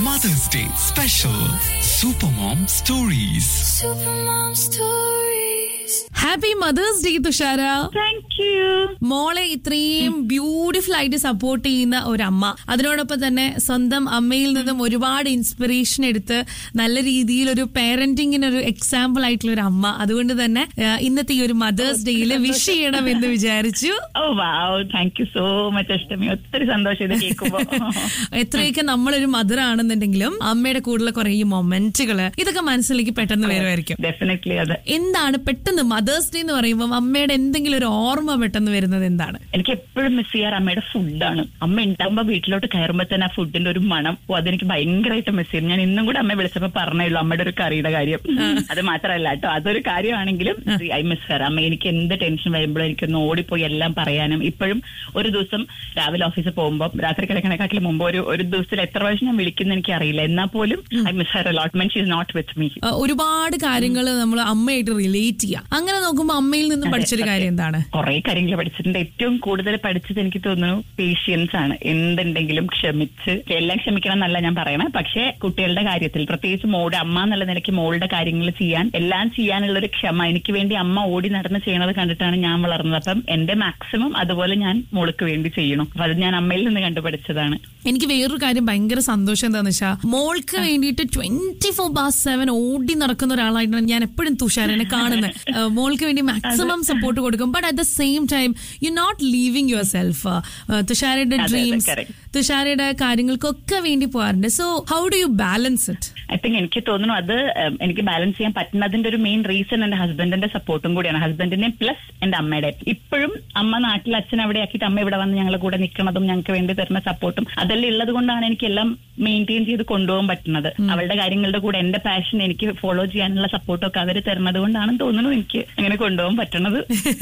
Mother's Day special Supermom Stories. Supermom stories. Happy mother's day Thushara thank you മോളെ ഇത്രയും beautiful ആയിട്ട് support ചെയ്യുന്ന ഒരു അമ്മ അതിനോടൊപ്പം തന്നെ സ്വന്തം അമ്മയിൽ നിന്നും ഒരുപാട് ഇൻസ്പിറേഷൻ എടുത്ത് നല്ല രീതിയിൽ ഒരു പേരന്റിങ്ങിന് ഒരു എക്സാമ്പിൾ ആയിട്ടുള്ള ഒരു അമ്മ അതുകൊണ്ട് തന്നെ ആ, ഇന്നത്തെ ഈ ഒരു മദേഴ്സ് ഡേയിൽ വിഷ് ചെയ്യണം എന്ന് വിചാരിച്ചു oh wow thank you so much Ashtami ഒത്തിരി സന്തോഷം ഇത് കേൾക്കുമ്പോ എത്രയൊക്കെ നമ്മളൊരു മദർ ആണെന്നുണ്ടെങ്കിലും അമ്മയുടെ കൂടെയുള്ള കുറെ ഈ മൊമെന്റുകള് ഇതൊക്കെ മനസ്സിലേക്ക് പെട്ടെന്ന് വരുമായിരിക്കും ഡെഫിനറ്റ്ലി അതെ എന്താണ് പെട്ടെന്ന് മദേഴ്സ് ഡേ എന്ന് പറയുമ്പോൾ അമ്മയുടെ എന്തെങ്കിലും ഒരു ഓർമ്മ പെട്ടെന്ന് വരുന്നത് എന്താണ് എനിക്ക് എപ്പോഴും മിസ് ചെയ്യാറ് അമ്മയുടെ ഫുഡാണ് അമ്മ ഉണ്ടാകുമ്പോ വീട്ടിലോട്ട് കയറുമ്പോ തന്നെ ആ ഫുഡിന്റെ ഒരു മണം ഓ അതെനിക്ക് ഭയങ്കരമായിട്ട് മിസ് ചെയ്യും ഞാൻ ഇന്നും കൂടെ അമ്മയെ വിളിച്ചപ്പോ പറഞ്ഞുള്ളൂ അമ്മയുടെ ഒരു കറിയുടെ കാര്യം അത് മാത്രമല്ല കേട്ടോ അതൊരു കാര്യമാണെങ്കിലും ഐ മിസ് ഹർ അമ്മ എനിക്ക് എന്ത് ടെൻഷൻ വരുമ്പോഴും എനിക്കൊന്ന് ഓടിപ്പോയി എല്ലാം പറയാനും ഇപ്പോഴും ഒരു ദിവസം രാവിലെ ഓഫീസിൽ പോകുമ്പോൾ രാത്രി കിടക്കണേക്കാട്ടിലും മുമ്പ് ഒരു ഒരു ദിവസത്തിൽ എത്ര പ്രാവശ്യം ഞാൻ വിളിക്കുന്ന എനിക്ക് അറിയില്ല എന്നാൽ പോലും I miss her allotment she is not with me ആ, ഒരുപാട് കാര്യങ്ങൾ നമ്മൾ അമ്മയായിട്ട് റിലേറ്റ് ചെയ്യാം അങ്ങനെ നോക്കുമ്പോൾ അമ്മയിൽ നിന്ന് പഠിച്ചൊരു കാര്യം എന്താണ് കുറെ കാര്യങ്ങൾ പഠിച്ചിട്ടുണ്ട് ഏറ്റവും കൂടുതൽ പഠിച്ചത് എനിക്ക് തോന്നുന്നു പേഷ്യൻസ് ആണ് എന്തുണ്ടെങ്കിലും ക്ഷമിച്ച് എല്ലാം ക്ഷമിക്കണം എന്നല്ല ഞാൻ പറയണേ പക്ഷേ കുട്ടികളുടെ കാര്യത്തിൽ പ്രത്യേകിച്ച് മോളുടെ അമ്മ എന്നുള്ള നിലയ്ക്ക് മോളുടെ കാര്യങ്ങൾ ചെയ്യാൻ എല്ലാം ചെയ്യാനുള്ള ഒരു ക്ഷമ എനിക്ക് വേണ്ടി അമ്മ ഓടി നടന്ന് ചെയ്യണത് കണ്ടിട്ടാണ് ഞാൻ വളർന്നത് അപ്പം എന്റെ മാക്സിമം അതുപോലെ ഞാൻ മോൾക്ക് വേണ്ടി ചെയ്യണം അപ്പൊ അത് ഞാൻ അമ്മയിൽ നിന്ന് കണ്ടുപഠിച്ചതാണ് എനിക്ക് വേറൊരു കാര്യം ഭയങ്കര സന്തോഷം എന്താന്ന് വെച്ചാൽ മോൾക്ക് വേണ്ടിയിട്ട് ട്വന്റി ഫോർ ബാർ സെവൻ ഓടി നടക്കുന്ന ഒരാളായിട്ടാണ് ഞാൻ എപ്പോഴും തുഷാരനെ കാണുന്നത് ആ, മോൾക്ക് വേണ്ടി മാക്സിമം സപ്പോർട്ട് കൊടുക്കും but at the same time you not leaving yourself തുഷാരയുടെ അതെ, ഡ്രീംസ് correct. തുഷാരയുടെ കാര്യങ്ങൾക്കൊക്കെ വേണ്ടി പോകാറുണ്ട് so how do you balance it I think എനിക്ക് തോന്നുന്നു അത് ഉം, എനിക്ക് ബാലൻസ് ചെയ്യാൻ പറ്റുന്നതിന്റെ ഒരു മെയിൻ റീസൺ എന്റെ ഹസ്ബൻഡിന്റെ സപ്പോർട്ടും കൂടിയാണ് ഹസ്ബൻഡിന്റെ പ്ലസ് എന്റെ അമ്മയുടെ ഇപ്പോഴും അമ്മ നാട്ടിൽ അച്ഛൻ അവിടെ ആക്കിയിട്ട് അമ്മ ഇവിടെ വന്ന് ഞങ്ങളുടെ കൂടെ നിൽക്കുന്നതും ഞങ്ങൾക്ക് വേണ്ടി തരുന്ന സപ്പോർട്ടും അതെല്ലാം ഉള്ളത് കൊണ്ടാണ് എനിക്ക് എല്ലാം മെയിൻറ്റെയിൻ ചെയ്ത് കൊണ്ടുപോകാൻ പറ്റുന്നത് അവളുടെ കാര്യങ്ങളുടെ കൂടെ എന്റെ പാഷൻ എനിക്ക് ഫോളോ ചെയ്യാനുള്ള സപ്പോർട്ടും ഒക്കെ അവര് തരുന്നത് കൊണ്ടാണെന്ന് തോന്നുന്നു എനിക്ക് അങ്ങനെ കൊണ്ടുപോകാൻ പറ്റുന്നത്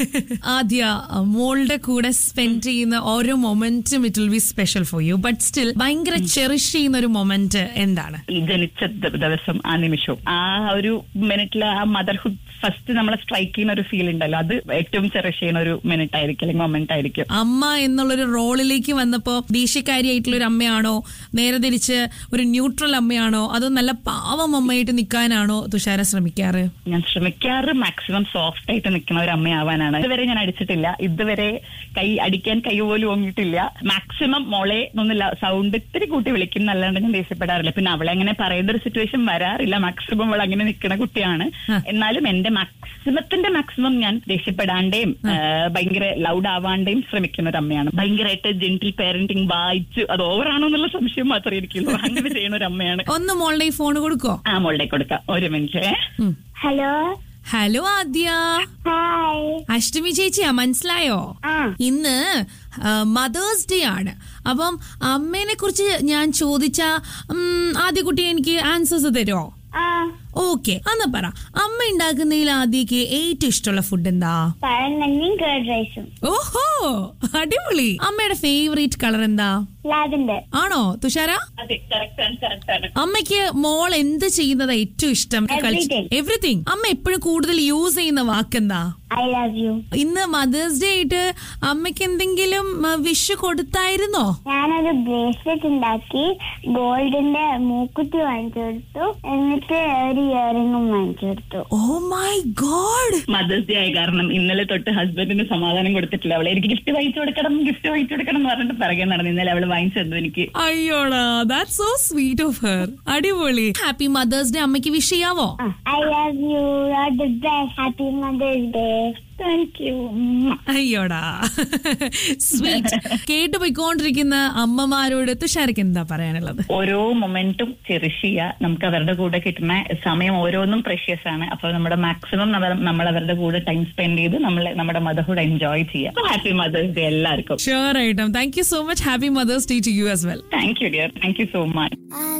ആദ്യ മോളുടെ കൂടെ സ്പെൻഡ് ചെയ്യുന്ന ഓരോ മൊമെന്റും it will be special for you but still ഭയങ്കര ചെറിഷ് ചെയ്യുന്ന ഒരു മൊമെന്റ് എന്താണ് ജനിച്ച ദ- ദിവസം ആ നിമിഷവും ആ ഒരു മിനിറ്റിൽ ആ മദർഹുഡ് ഫസ്റ്റ് നമ്മളെ സ്ട്രൈക്ക് ചെയ്യുന്ന ഒരു ഫീൽ ഉണ്ടല്ലോ അത് ഏറ്റവും ചെറിയ ചെയ്യുന്ന ഒരു മിനിറ്റ് ആയിരിക്കും അല്ലെങ്കിൽ മൊമെന്റ് ആയിരിക്കും അമ്മ എന്നുള്ളൊരു റോളിലേക്ക് വന്നപ്പോ ദേഷ്യക്കാരിയായിട്ടുള്ള ഒരു അമ്മയാണോ നേരെ തിരിച്ച് ഒരു ന്യൂട്രൽ അമ്മയാണോ അതോ നല്ല പാവം അമ്മയായിട്ട് നിൽക്കാനാണോ തുഷാര ശ്രമിക്കാറ് ഞാൻ ശ്രമിക്കാറ് മാക്സിമം സോഫ്റ്റ് ആയിട്ട് നിൽക്കുന്ന ഒരു അമ്മയാവാനാണ് ഇതുവരെ ഞാൻ അടിച്ചിട്ടില്ല ഇതുവരെ കൈ അടിക്കാൻ കൈ പോലും ഓങ്ങിയിട്ടില്ല മാക്സിമം മോളെ ഒന്നില്ല സൗണ്ട് ഇത്തിരി കൂട്ടി വിളിക്കും അല്ലാണ്ട് ഞാൻ ദേഷ്യപ്പെടാറില്ല പിന്നെ അവളെ അങ്ങനെ പറയുന്ന ഒരു സിറ്റുവേഷൻ വരാറില്ല മാക്സിമം അവൾ അങ്ങനെ നിൽക്കുന്ന കുട്ടിയാണ് എന്നാലും എന്റെ മാക്സിമത്തിന്റെ മാക്സിമം ഞാൻ ദേഷ്യപ്പെടാണ്ടേയും ആ, ഭയങ്കര ലൗഡ് ആവാണ്ടേയും ശ്രമിക്കുന്ന ഒരു അമ്മയാണ് ഭയങ്കരമായിട്ട് ജെന്റിൽ പേരന്റിങ് വായിച്ച് അത് ഓവറാണോ എന്നുള്ള സംശയം മാത്രമേ എനിക്കുള്ളൂ അങ്ങനെ ചെയ്യുന്ന ഒരു അമ്മയാണ് ഒന്ന് മോളുടെ ഈ ഫോൺ കൊടുക്കോ ആ മോളുടെ കൊടുക്കാം ഒരു മിനിറ്റ് ഹലോ ഹലോ ആദ്യ ഹായ് അഷ്ടമി ചേച്ചിയാ മനസ്സിലായോ ആ ഇന്ന് മദേഴ്സ് ഡേ ആണ് അപ്പം അമ്മേനെ കുറിച്ച് ഞാൻ ചോദിച്ച ഉം, ആദ്യ കുട്ടി എനിക്ക് ആൻസേഴ്സ് തരുമോ ആ ഓക്കെ എന്നാ പറ അമ്മ ഉണ്ടാക്കുന്നതിൽ ആദ്യക്ക് ഏറ്റവും ഇഷ്ടമുള്ള ഫുഡ് എന്താ പഴം കഞ്ഞിയും കേർഡ് റൈസും ഓഹോ അടിപൊളി അമ്മയുടെ ഫേവറേറ്റ് കളർ എന്താ ലാബിന്റെ ആണോ തുഷാര അതെ കറക്റ്റ് ആണ് കറക്റ്റ് ആണ് അമ്മയ്ക്ക് മോൾ എന്ത് ചെയ്യുന്നതാ ഏറ്റവും ഇഷ്ടം Everything. എവറിഥിങ് അമ്മ എപ്പോഴും കൂടുതൽ യൂസ് ചെയ്യുന്ന വാക്കെന്താ ഐ ലവ് യു ഇന്ന് മദേഴ്സ് ഡേ ആയിട്ട് അമ്മയ്ക്ക് എന്തെങ്കിലും വിഷ് കൊടുത്തായിരുന്നോ ഞാനൊരു ബ്രേസ്ലെറ്റ് ഉണ്ടാക്കി ഗോൾഡിന്റെ മൂക്കുത്തി വാങ്ങിച്ചു കൊടുത്തു എന്നിട്ട് ഒരു ഇയറിംഗും വാങ്ങിച്ചു കൊടുത്തു oh my god mother's day ആയ കാരണം ഇന്നലെ തൊട്ട് ഹസ്ബൻഡിന് സമാധാനം കൊടുത്തിട്ടില്ല അവളെ എനിക്ക് ഗിഫ്റ്റ് വാങ്ങിച്ചു കൊടുക്കണം ഗിഫ്റ്റ് വാങ്ങിച്ചു കൊടുക്കണം എന്ന് പറഞ്ഞിട്ട് പിറകെ നടന്നു ഇന്നലെ അവള് വാങ്ങിച്ചു തന്നു എനിക്ക് അയ്യോടാ that so sweet of her അടിപൊളി ഹാപ്പി മദേഴ്സ് ഡേ അമ്മയ്ക്ക് വിഷ് ചെയ്യാവോ I love you are the best happy mother's day thank you അയ്യോടാ സ്വീറ്റ് കേട്ടു പോയിക്കൊണ്ടിരിക്കുന്ന അമ്മമാരോട് തുഷാരക്ക് എന്താ പറയാനുള്ളത് ഓരോ മൊമെന്റും ചെറിഷ് ചെയ്യുക നമുക്ക് അവരുടെ കൂടെ കിട്ടുന്ന സമയം ഓരോന്നും പ്രഷ്യസ് ആണ് അപ്പൊ നമ്മുടെ മാക്സിമം നമ്മൾ അവരുടെ കൂടെ ടൈം സ്പെൻഡ് ചെയ്ത് നമ്മൾ നമ്മുടെ മദർഹുഡ് എൻജോയ് ചെയ്യുക ഹാപ്പി മദേഴ്സ് ഡേ എല്ലാവർക്കും ഷുവർ ആയിട്ടും thank you so much happy mother's day to you as well thank you dear thank you so much